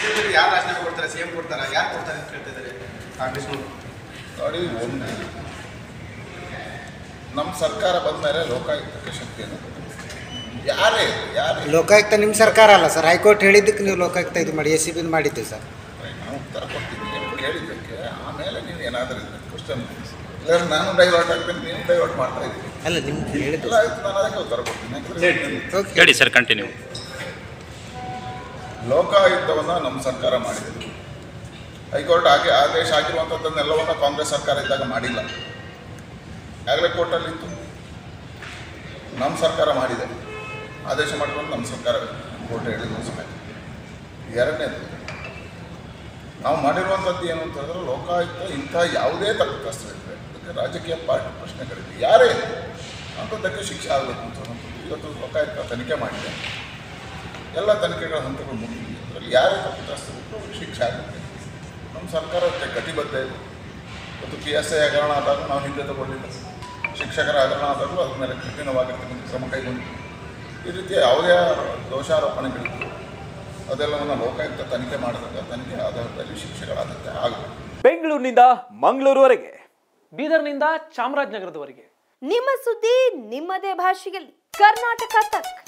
BJP ಯಾರು ರಾಜೀನಾಮೆ ಕೊಡ್ತಾರೆ ಸಿಎಂ ಕೊಡ್ತಾರಾ ಯಾರು ಕೊಡ್ತಾರೆ ಅಂತ ಕೇಳ್ತಾ ಇದ್ದಾರೆ ಕಾಂಗ್ರೆಸ್ನವರು ನೋಡಿ ಒಂದು ನಮ್ಮ ಸರ್ಕಾರ ಬಂದ ಮೇಲೆ ಲೋಕಾಯುಕ್ತಕ್ಕೆ ಶಕ್ತಿಯನ್ನು ಕೊಟ್ಟಿದೆ. ಯಾರೇ ಇರ್ಲಿ, ಯಾರೇ ಇರ್ಲಿ. ಲೋಕಾಯುಕ್ತ ನಿಮ್ಮ ಸರ್ಕಾರ ಅಲ್ಲ ಸರ್ ಹೈಕೋರ್ಟ್ ಹೇಳಿದ್ದಕ್ಕೆ ನೀವು ಲೋಕಾಯುಕ್ತ ಇದು ಮಾಡಿ ಎಸ್ ಸಿ ಬಿನ್ ಮಾಡಿದ್ದೀವಿ ಸರ್ ನಾವು ಉತ್ತರ ಕೊಡ್ತೀನಿ ನೀವು ಕೇಳಿದ್ದಕ್ಕೆ ಆಮೇಲೆ ನೀವು ಏನಾದರೂ ಕ್ವಶನ್ ಇಲ್ಲ ನಾನು ಡೈವರ್ಟ್ ಆಗ್ತೀನಿ ನೀವು ಡೈವರ್ಟ್ ಮಾಡ್ತಾ ಇದ್ದೀವಿ ಅಲ್ಲ ನಿಮ್ಗೆ ಹೇಳಿದ್ದು ಇಲ್ಲ ಆಯ್ತು ನಾನು ಅದಕ್ಕೆ ಉತ್ತರ ಕೊಡ್ತೀನಿ ಯಾಕಂದ್ರೆ ಓಕೆ ಹೇಳಿ ಸರ್ ಕಂಟಿನ್ಯೂ ಲೋಕಾಯುಕ್ತವನ್ನು ನಮ್ಮ ಸರ್ಕಾರ ಮಾಡಿದೆ ಹೈಕೋರ್ಟ್ ಹಾಗೆ ಆದೇಶ ಆಗಿರುವಂಥದ್ದನ್ನೆಲ್ಲವನ್ನ ಕಾಂಗ್ರೆಸ್ ಸರ್ಕಾರ ಇದ್ದಾಗ ಮಾಡಿಲ್ಲ ಆಗಲೇ ಕೋರ್ಟಲ್ಲಿ ಇತ್ತು ನಮ್ಮ ಸರ್ಕಾರ ಮಾಡಿದೆ ಆದೇಶ ಮಾಡಿಕೊಂಡು ನಮ್ಮ ಸರ್ಕಾರ ಕೋರ್ಟ್ ಹೇಳಿದ ಸಮೇತ ಎರಡನೇದು ನಾವು ಮಾಡಿರುವಂಥದ್ದು ಏನು ಅಂತ ಹೇಳಿದ್ರೆ ಲೋಕಾಯುಕ್ತ ಇಂಥ ಯಾವುದೇ ತಪ್ಪಿತಸ್ಥರಿದ್ರೆ ಅದಕ್ಕೆ ರಾಜಕೀಯ ಪಾರ್ಟಿ ಪ್ರಶ್ನೆಗಳಿದೆ ಯಾರೇ ಇರ್ಲಿ, ಅಂಥದ್ದಕ್ಕೆ ಶಿಕ್ಷೆ ಆಗಬೇಕು ಅಂತ ಅನ್ನೋದು ಇವತ್ತು ಲೋಕಾಯುಕ್ತ ತನಿಖೆ ಮಾಡಿದೆ ಎಲ್ಲ ತನಿಖೆಗಳ ಹಂತಗಳು ಮುಗಿದಿದೆ ಅದರಲ್ಲಿ ಯಾರೇ ತಪ್ಪಿತಸ್ಥರಿದ್ರು ಅವ್ರಿಗೆ ಶಿಕ್ಷೆ ಆಗುತ್ತೆ ನಮ್ಮ ಸರ್ಕಾರ ಅದಕ್ಕೆ ಕಟಿಬದ್ಧ ಇದೆ ಇವತ್ತು ಪಿ ಎಸ್ ಐ ಹಗರಣ ಆದಾಗ ನಾವು ಹಿಂದೆ ತಗೊಳ್ಳಿಲ್ಲ ಶಿಕ್ಷಕರ ಹಗರಣ ಆದಾಗಲೂ ಅದ್ರ ಮೇಲೆ ಕಠಿಣವಾಗಿರ್ತಕ್ಕಂಥ ಕ್ರಮ ಕೈಗೊಂಡಿದ್ದೀವಿ ಈ ರೀತಿಯ ಯಾವುದೇ ದೋಷಾರೋಪಣೆಗಳಿದ್ದು ಅದೆಲ್ಲವನ್ನು ಲೋಕಾಯುಕ್ತ ತನಿಖೆ ಮಾಡಿದಾಗ ತನಿಖೆ ಆಧಾರದಲ್ಲಿ ಶಿಕ್ಷೆಗಳಾದಂತೆ ಆಗಬೇಕು ಬೆಂಗಳೂರಿನಿಂದ ಮಂಗಳೂರುವರೆಗೆ ಬೀದರ್ನಿಂದ ಚಾಮರಾಜನಗರದವರೆಗೆ ನಿಮ್ಮ ಸುದ್ದಿ ನಿಮ್ಮದೇ ಭಾಷೆಯಲ್ಲಿ ಕರ್ನಾಟಕ ತಕ್